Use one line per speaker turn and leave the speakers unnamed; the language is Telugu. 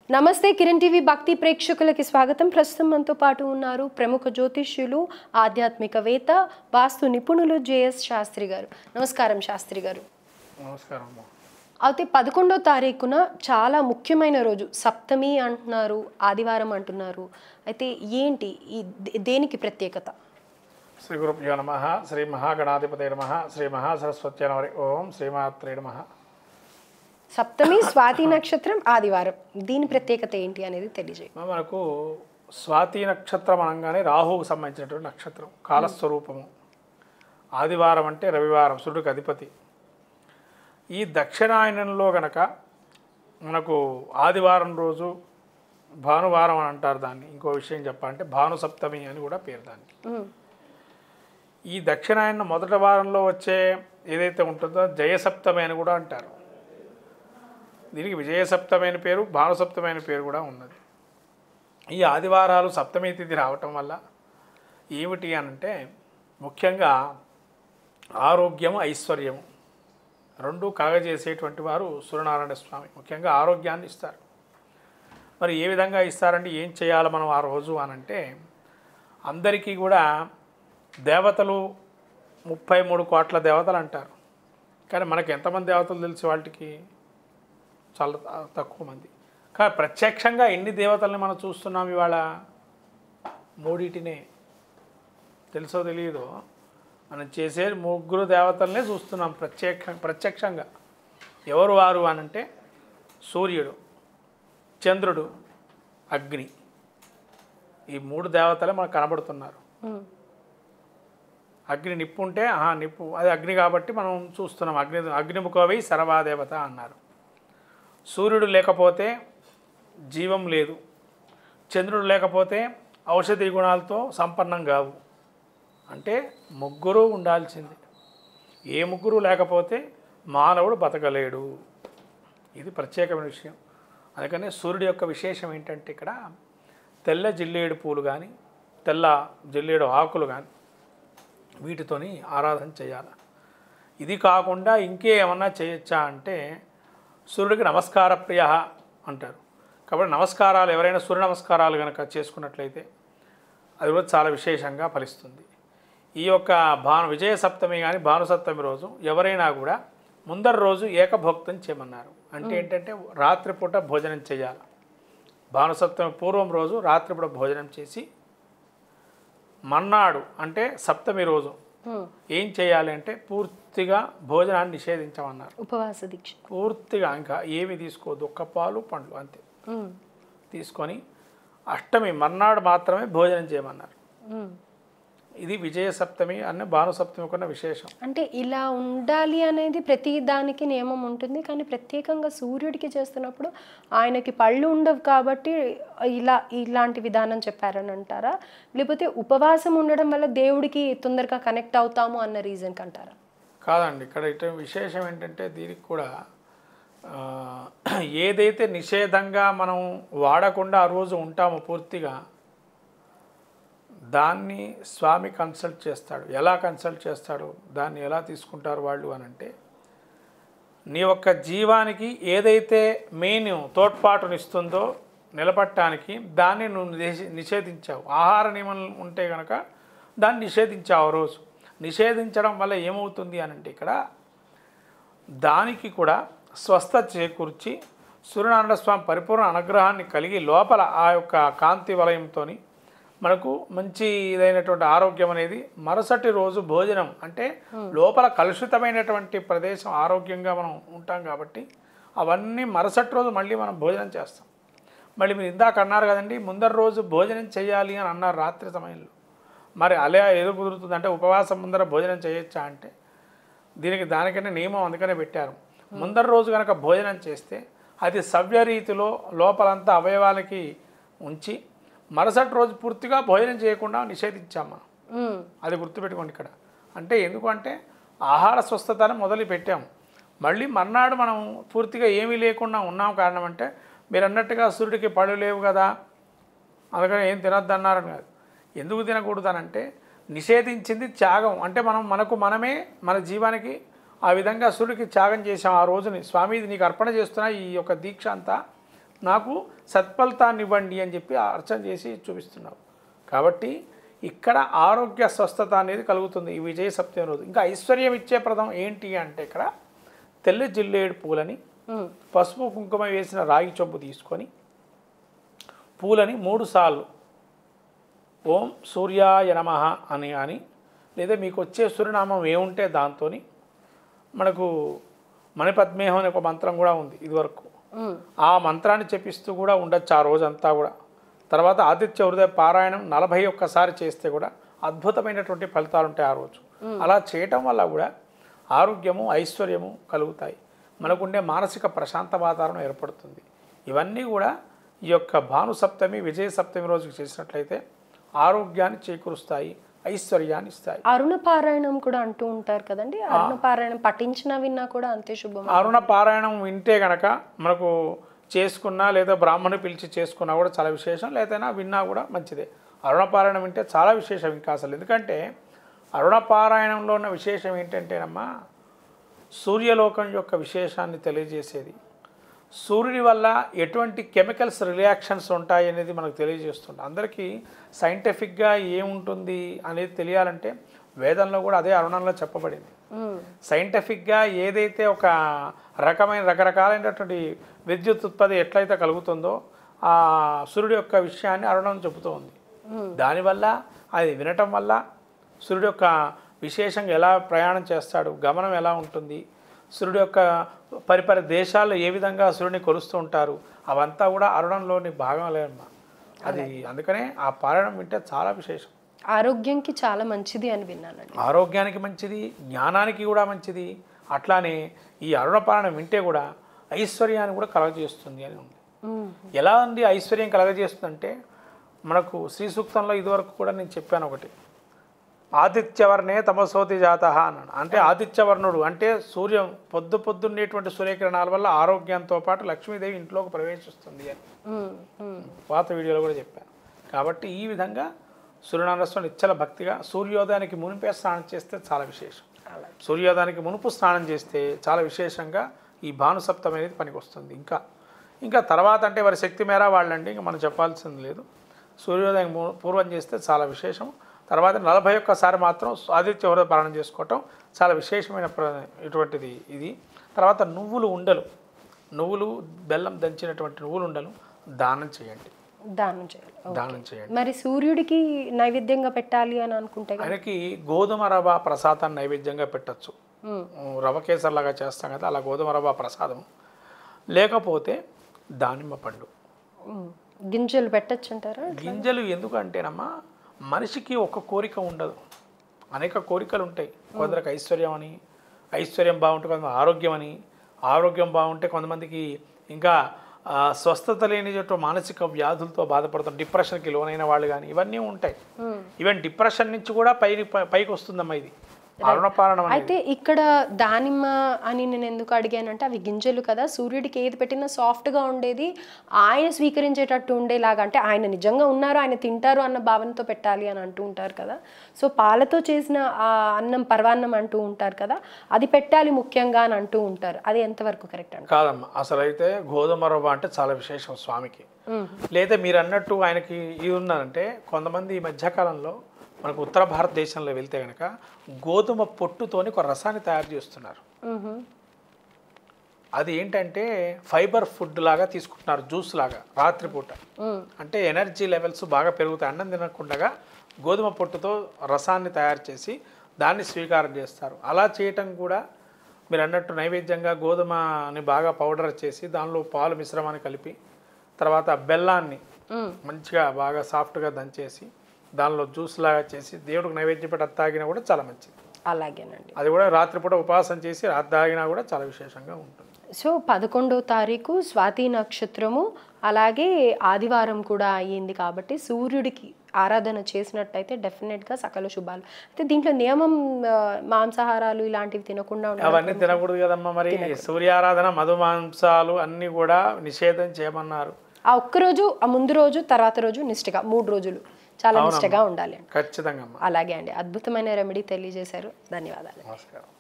నమస్తే కిరణ్ టీవీ భక్తి ప్రేక్షకులకి స్వాగతం ప్రస్తుతం మనతో పాటు ఉన్నారు ప్రముఖ జ్యోతిష్యులు ఆధ్యాత్మికవేత్త వాస్తు నిపుణులు జేఎస్ శాస్త్రి గారు నమస్కారం శాస్త్రి గారు
నమస్కారం అమ్మా
అయితే పదకొండో తారీఖున చాలా ముఖ్యమైన రోజు సప్తమి అంటున్నారు ఆదివారం అంటున్నారు అయితే ఏంటి ఈ దే- దేనికి ప్రత్యేకత
శ్రీ గురుభ్యో నమ శ్రీ మహాగణాధిపతి నమ శ్రీ మహాసరస్వతి నమరి ఓం శ్రీమాత్రే నమ
సప్తమి స్వాతి నక్షత్రం ఆదివారం దీని ప్రత్యేకత ఏంటి అనేది తెలియజేయ
మనకు స్వాతి నక్షత్రం అనగానే రాహువుకు సంబంధించినటువంటి నక్షత్రం కాలస్వరూపము ఆదివారం అంటే రవివారం సూర్యుడికి అధిపతి ఈ దక్షిణాయనంలో గనక మనకు ఆదివారం రోజు భానువారం అని అంటారు దాన్ని ఇంకో విషయం చెప్పాలంటే భాను సప్తమి అని కూడా పేరు దానికి
ఉమ్,
ఈ దక్షిణాయన మొదటి వారంలో వచ్చే ఏదైతే ఉంటుందో జయసప్తమి అని కూడా అంటారు దీనికి విజయసప్తమి అని పేరు భానుసప్తమి అని పేరు కూడా ఉన్నది ఈ ఆదివారాలు సప్తమి తిథి రావటం వల్ల ఏమిటి అని అంటే ముఖ్యంగా ఆరోగ్యం ఐశ్వర్యము రెండు కలగజేసేటువంటి వారు సూర్యనారాయణ స్వామి ముఖ్యంగా ఆరోగ్యాన్ని ఇస్తారు మరి ఏ విధంగా ఇస్తారంటే ఏం చేయాలి మనం ఆ రోజు అనంటే అందరికీ కూడా దేవతలు ముప్పై మూడు కోట్ల దేవతలు అంటారు కానీ మనకి ఎంతమంది దేవతలు తెలిసి వాటికి చాలా త- తక్కువ మంది కానీ ప్రత్యక్షంగా ఎన్ని దేవతల్ని మనం చూస్తున్నాం ఇవాళ మూడిటినే తెలుసో తెలియదో మనం చేసే ముగ్గురు దేవతలనే చూస్తున్నాం ప్రత్యక్ష ప్రత్యక్షంగా ఎవరు వారు అనంటే సూర్యుడు చంద్రుడు అగ్ని ఈ మూడు దేవతలే మనకు కనబడుతున్నారు
ఉమ్,
అగ్ని నిప్పు ఉంటే ఆహా నిప్పు అది అగ్ని కాబట్టి మనం చూస్తున్నాం అగ్ని అగ్నిముఖవై సర్వాదేవత అన్నారు సూర్యుడు లేకపోతే జీవం లేదు చంద్రుడు లేకపోతే ఔషధి గుణాలతో సంపన్నం కావు అంటే ముగ్గురు ఉండాల్సింది ఏ ముగ్గురు లేకపోతే మానవుడు బతకలేడు ఇది ప్రత్యేకమైన విషయం అందుకని సూర్యుడి యొక్క విశేషం ఏంటంటే ఇక్కడ తెల్ల జిల్లేడు పూలు కానీ తెల్ల జిల్లేడు ఆకులు కానీ వీటితోని ఆరాధన చేయాలి ఇది కాకుండా ఇంకే ఏమన్నా చేయొచ్చా అంటే సూర్యుడికి నమస్కార ప్రియ అంటారు కాబట్టి నమస్కారాలు ఎవరైనా సూర్య నమస్కారాలు కనుక చేసుకున్నట్లయితే అది కూడా చాలా విశేషంగా ఫలిస్తుంది ఈ యొక్క భాను విజయ సప్తమి కానీ భానుసప్తమి రోజు ఎవరైనా కూడా ముందర రోజు ఏకభోక్తం చేయమన్నారు అంటే ఏంటంటే రాత్రిపూట భోజనం చేయాలి భానుసప్తమి పూర్వం రోజు రాత్రిపూట భోజనం చేసి మన్నాడు అంటే సప్తమి రోజు
ఉమ్,
ఏం చేయాలి అంటే పూర్తిగా భోజనాన్ని నిషేధించమన్నారు
ఉపవాస దీక్ష
పూర్తిగా ఇంకా ఏమి తీసుకోవద్దు ఒక్క పాలు పండ్లు అంతే
ఉమ్,
తీసుకొని అష్టమి మర్నాడు మాత్రమే భోజనం చేయమన్నారు
ఉమ్.
ఇది విజయ సప్తమి అన్న భానుసప్తమి కొన్న విశేషం
అంటే ఇలా ఉండాలి అనేది ప్రతి దానికి నియమం ఉంటుంది కానీ ప్రత్యేకంగా సూర్యుడికి చేస్తున్నప్పుడు ఆయనకి పళ్ళు ఉండవు కాబట్టి ఇలా ఇలాంటి విధానం చెప్పారని అంటారా లేకపోతే ఉపవాసం ఉండడం వల్ల దేవుడికి తొందరగా కనెక్ట్ అవుతాము అన్న రీజన్కి అంటారా
కాదండి ఇక్కడ ఇటు విశేషం ఏంటంటే దీనికి కూడా ఆ, ఏదైతే నిషేధంగా మనం వాడకుండా ఆ రోజు ఉంటామో పూర్తిగా దాన్ని స్వామి కన్సల్ట్ చేస్తాడు ఎలా కన్సల్ట్ చేస్తాడు దాన్ని ఎలా తీసుకుంటారు వాళ్ళు అని అంటే నీ యొక్క జీవానికి ఏదైతే మెయిన్ తోడ్పాటునిస్తుందో నిలబట్టడానికి దాన్ని నువ్వు నిషే- నిషేధించావు ఆహార నియమం ఉంటే కనుక దాన్ని నిషేధించావు ఆ రోజు నిషేధించడం వల్ల ఏమవుతుంది అని అంటే ఇక్కడ దానికి కూడా స్వస్థత చేకూర్చి సూర్యనారాయణ స్వామి పరిపూర్ణ అనుగ్రహాన్ని కలిగి లోపల ఆ యొక్క కాంతి వలయంతో మనకు మంచి ఇదైనటువంటి ఆరోగ్యం అనేది మరుసటి రోజు భోజనం అంటే లోపల కలుషితమైనటువంటి ప్రదేశం ఆరోగ్యంగా మనం ఉంటాం కాబట్టి అవన్నీ మరుసటి రోజు మళ్ళీ మనం భోజనం చేస్తాం మళ్ళీ మీరు ఇందాక అన్నారు కదండి ముందర రోజు భోజనం చేయాలి అని అన్నారు రాత్రి సమయంలో మరి అలా ఏదో కుదురుతుంది అంటే ఉపవాసం ముందర భోజనం చేయొచ్చా అంటే దీనికి దానికంటే నియమం అందుకనే పెట్టారు ముందర రోజు కనుక భోజనం చేస్తే అది సవ్య రీతిలో లోపలంతా అవయవాలకి ఉంచి మరుసటి రోజు పూర్తిగా భోజనం చేయకుండా నిషేధించాం మనం
ఉమ్,
అది గుర్తుపెట్టుకోండి ఇక్కడ అంటే ఎందుకంటే ఆహార స్వస్థతని మొదలు పెట్టాం మళ్ళీ మర్నాడు మనం పూర్తిగా ఏమీ లేకుండా ఉన్నాం కారణం అంటే మీరు అన్నట్టుగా సూర్యుడికి పళ్ళు లేవు కదా అందుకని ఏం తినొద్దు అన్నారని కాదు ఎందుకు తినకూడదనంటే నిషేధించింది త్యాగం అంటే మనం మనకు మనమే మన జీవానికి ఆ విధంగా సూర్యుడికి త్యాగం చేసాం ఆ రోజుని స్వామి ఇది నీకు అర్పణ చేస్తున్నా ఈ యొక్క దీక్ష అంతా నాకు సత్ఫలితాన్ని ఇవ్వండి అని చెప్పి అర్చన చేసి చూపిస్తున్నావు కాబట్టి ఇక్కడ ఆరోగ్య స్వస్థత అనేది కలుగుతుంది ఈ విజయ సప్తమి రోజు ఇంకా ఐశ్వర్యం ఇచ్చే ప్రదం ఏంటి అంటే ఇక్కడ తెల్ల జిల్లేడు పూలని
ఉమ్,
పసుపు కుంకుమ వేసిన రాగి చెంబు తీసుకొని పూలని మూడు సార్లు ఓం సూర్యాయ నమ అని అని లేదా మీకు వచ్చే సూర్యనామం ఏముంటే దాంతో మనకు మణిపద్మేహం అనే ఒక మంత్రం కూడా ఉంది ఇదివరకు
ఉమ్,
ఆ మంత్రాన్ని చెప్పిస్తూ కూడా ఉండొచ్చు ఆ రోజంతా కూడా తర్వాత ఆదిత్య హృదయ పారాయణం నలభై ఒక్కసారి చేస్తే కూడా అద్భుతమైనటువంటి ఫలితాలు ఉంటాయి ఆ రోజు అలా చేయటం వల్ల కూడా ఆరోగ్యము ఐశ్వర్యము కలుగుతాయి మనకుండే మానసిక ప్రశాంత వాతావరణం ఏర్పడుతుంది ఇవన్నీ కూడా ఈ యొక్క భాను సప్తమి విజయ సప్తమి రోజుకి చేసినట్లయితే ఆరోగ్యాన్ని చేకూరుస్తాయి ఐశ్వర్యాన్ని ఇస్తాయి
అరుణ పారాయణం కూడా అంటూ ఉంటారు కదండి అరుణ పారాయణం పఠించినా విన్నా కూడా అంతే శుభం
అరుణ పారాయణం వింటే గనక మనకు చేసుకున్నా లేదా బ్రాహ్మణి పిలిచి చేసుకున్నా కూడా చాలా విశేషం లేదైనా విన్నా కూడా మంచిదే అరుణ పారాయణం వింటే చాలా విశేషం ఇంకా అసలు ఎందుకంటే అరుణ పారాయణంలో ఉన్న విశేషం ఏంటంటేనమ్మా సూర్యలోకం యొక్క విశేషాన్ని తెలియజేసేది సూర్యుడి వల్ల ఎటువంటి కెమికల్స్ రియాక్షన్స్ ఉంటాయి అనేది మనకు తెలియజేస్తుంది అందరికీ సైంటిఫిక్గా ఏముంటుంది అనేది తెలియాలంటే వేదంలో కూడా అదే అరుణంలో చెప్పబడింది
ఉమ్,
సైంటిఫిక్గా ఏదైతే ఒక రకమైన రకరకాలైనటువంటి విద్యుత్ ఉత్పత్తి ఎట్లయితే కలుగుతుందో ఆ సూర్యుడి యొక్క విషయాన్ని అరుణం చెబుతూ ఉంది దానివల్ల అది వినటం వల్ల సూర్యుడు యొక్క విశేషంగా ఎలా ప్రయాణం చేస్తాడు గమనం ఎలా ఉంటుంది సూర్యుడు యొక్క పరిపరి దేశాల్లో ఏ విధంగా సూర్యుడిని కొలుస్తూ ఉంటారు అవంతా కూడా అరుణంలోని భాగం లేదమ్మా అది అందుకనే ఆ పారాయణం వింటే చాలా విశేషం
ఆరోగ్యంకి చాలా మంచిది అని విన్నానండి
ఆరోగ్యానికి మంచిది జ్ఞానానికి కూడా మంచిది అట్లానే ఈ అరుణపాలన వింటే కూడా ఐశ్వర్యాన్ని కూడా కలగజేస్తుంది అని ఉంది
ఉమ్,
ఎలా ఉంది ఐశ్వర్యం కలగజేస్తుందంటే మనకు శ్రీ సూక్తంలో ఇదివరకు కూడా నేను చెప్పాను ఒకటి ఆదిత్యవర్ణే తమసోతి జాత అన్నాడు అంటే ఆదిత్యవర్ణుడు అంటే సూర్యం పొద్దు పొద్దున్నేటువంటి సూర్యకిరణాల వల్ల ఆరోగ్యంతో పాటు లక్ష్మీదేవి ఇంట్లోకి ప్రవేశిస్తుంది అని
ఉమ్, ఉమ్,
పాత వీడియోలో కూడా చెప్పాను కాబట్టి ఈ విధంగా సూర్యనారాయణ నిచ్చల భక్తిగా సూర్యోదయానికి మునిపే స్నానం చేస్తే చాలా విశేషం
అలాగే.
సూర్యోదయానికి మునుపు స్నానం చేస్తే చాలా విశేషంగా ఈ భాను సప్తమి అనేది పనికి వస్తుంది ఇంకా ఇంకా తర్వాత అంటే వారి శక్తి మేర వాళ్ళండి ఇంకా మనం చెప్పాల్సింది లేదు సూర్యోదయం ము- పూర్వం చేస్తే చాలా విశేషం తర్వాత నలభై ఒక్కసారి మాత్రం ఆదిత్య హృదయ పాలన చేసుకోవటం చాలా విశేషమైన ప్ర- ఇటువంటిది ఇది తర్వాత నువ్వులు ఉండలు నువ్వులు బెల్లం దంచినటువంటి నువ్వులు ఉండలు దానం చేయండి
దానం చేయాలి ఓ.
దానం చేయండి
మరి సూర్యుడికి నైవేద్యంగా పెట్టాలి అని అనుకుంటే గనుక-
ఆయనకి గోధుమ రవ ప్రసాదాన్ని నైవేద్యంగా పెట్టచ్చు
ఉమ్,
రవ కేసరిలాగా చేస్తాం కదా అలా గోధుమ రవ్వ ప్రసాదం లేకపోతే దానిమ్మ పండు
ఉమ్, గింజలు పెట్టచ్చు అంటారా
గింజలు ఎందుకంటేనమ్మా మనిషికి ఒక కోరిక ఉండదు అనేక కోరికలు ఉంటాయి కొందరికి ఐశ్వర్యం అని ఐశ్వర్యం బాగుంటే కొంత ఆరోగ్యం అని ఆరోగ్యం బాగుంటే కొంతమందికి ఇంకా ఆ, స్వస్థత లేని చోట మానసిక వ్యాధులతో బాధపడుతున్న డిప్రెషన్కి లోనైన వాళ్ళు కానీ ఇవన్నీ ఉంటాయి
ఉమ్.
ఈవెన్ డిప్రెషన్ నుంచి కూడా పై పైకి వస్తుందమ్మా ఇది అరుణపాలనం అనేది
అయితే ఇక్కడ దానిమ్మ అని నేను ఎందుకు అడిగానంటే అవి గింజలు కదా సూర్యుడికి ఏది పెట్టినా సాఫ్ట్గా ఉండేది ఆయన స్వీకరించేటట్టు ఉండేలాగా అంటే ఆయన నిజంగా ఉన్నారు ఆయన తింటారు అన్న భావనతో పెట్టాలి అని అంటూ ఉంటారు కదా సో పాలతో చేసిన ఆ అన్నం పర్వాన్నం అంటూ ఉంటారు కదా అది పెట్టాలి ముఖ్యంగా అని అంటూ ఉంటారు అది ఎంతవరకు కరెక్ట్ అంట
కాదమ్మా అసలు అయితే గోధుమ రవ్వ అంటే చాలా విశేషం స్వామికి లేదా మీరు అన్నట్టు ఆయనకి ఇది ఉన్నదంటే కొంతమంది ఈ మధ్యకాలంలో మనకు ఉత్తర భారతదేశంలో వెళ్తే కనుక గోధుమ పొట్టుతోని ఒక రసాన్ని తయారు చేస్తున్నారు అది ఏంటంటే ఫైబర్ ఫుడ్ లాగా తీసుకుంటున్నారు జ్యూస్ లాగా రాత్రిపూట అంటే ఎనర్జీ లెవెల్స్ బాగా పెరుగుతాయి అన్నం తినకుండా గోధుమ పొట్టుతో రసాన్ని తయారు చేసి దాన్ని స్వీకారం చేస్తారు అలా చేయటం కూడా మీరు అన్నట్టు నైవేద్యంగా గోధుమని బాగా పౌడర్ చేసి దానిలో పాలు మిశ్రమాన్ని కలిపి తర్వాత బెల్లాన్ని మంచిగా బాగా సాఫ్ట్గా దంచేసి దానిలో జ్యూస్ లాగా చేసి దేవుడికి నైవేద్యం పెట్టి అది తాగినా కూడా చాలా మంచిది
అలాగేనండి
అది కూడా రాత్రిపూట ఉపవాసం చేసి రాత్రి తాగినా కూడా చాలా విశేషంగా ఉంటుంది
సో పదకొండో తారీఖు స్వాతి నక్షత్రము అలాగే ఆదివారం కూడా అయ్యింది కాబట్టి సూర్యుడికి ఆరాధన చేసినట్టయితే డెఫినెట్గా సకల శుభాలు అయితే దీంట్లో నియమం ఆ, మాంసాహారాలు ఇలాంటివి తినకుండా ఉండాలి
అవన్నీ తినకూడదు కదమ్మా మరి సూర్యారాధన మధుమాంసాలు అన్నీ కూడా నిషేధం చేయమన్నారు
ఆ ఒక్క రోజు ఆ ముందు రోజు తర్వాత రోజు నిష్ఠగా మూడు రోజులు చాలా నిష్ఠగా ఉండాలి అండి
ఖచ్చితంగా అమ్మా
అలాగే అండి అద్భుతమైన రెమెడీ తెలియజేశారు ధన్యవాదాలు
నమస్కారం